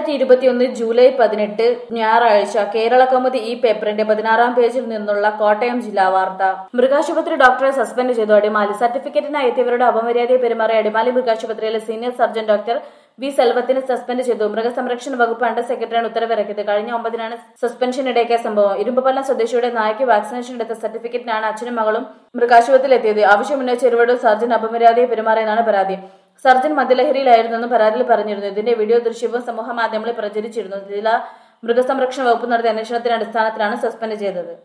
രണ്ടായിരത്തി ഇരുപത്തിയൊന്ന് ജൂലൈ പതിനെട്ട് ഞായറാഴ്ച കേരള കൗമുദി ഈ പേപ്പറിന്റെ പതിനാറാം പേജിൽ നിന്നുള്ള കോട്ടയം ജില്ലാ വാർത്ത മൃഗാശുപത്രി ഡോക്ടറെ സസ്പെൻഡ് ചെയ്തു അടിമാലി സർട്ടിഫിക്കറ്റിനായി എത്തിയവരുടെ അപമര്യാദയെ പെരുമാറിയ അടിമാലി മൃഗാശുപത്രിയിലെ സീനിയർ സർജൻ ഡോക്ടർ വി സെൽവത്തിനെ സസ്പെൻഡ് ചെയ്തു മൃഗസംരക്ഷണ വകുപ്പ് അണ്ടർ സെക്രട്ടറിയാണ് ഉത്തരവിറക്കിയത് കഴിഞ്ഞ ഒമ്പതിനാണ് സസ്പെൻഷൻ ഇടയ്ക്കിയ സംഭവം ഇരുമ്പുപല്ലം സ്വദേശിയുടെ നായ്ക്ക് വാക്സിനേഷൻ എടുത്ത സർട്ടിഫിക്കറ്റിനാണ് അച്ഛനും മകളും മൃഗാശുപത്രിയിൽ എത്തിയത് ആവശ്യമുന്നയിച്ച ഇരുവരും സർജൻ അപമര്യാദയെ പെരുമാറിയെന്നാണ് പരാതി സർജൻ മദ്യലഹരിയിലായിരുന്നെന്നും പരാതിയിൽ പറഞ്ഞിരുന്നു ഇതിന്റെ വീഡിയോ ദൃശ്യവും സമൂഹ മാധ്യമങ്ങളിൽ പ്രചരിച്ചിരുന്നു ജില്ലാ മൃഗസംരക്ഷണ വകുപ്പ് നടത്തിയ അന്വേഷണത്തിന്റെ അടിസ്ഥാനത്തിലാണ് സസ്പെൻഡ് ചെയ്തത്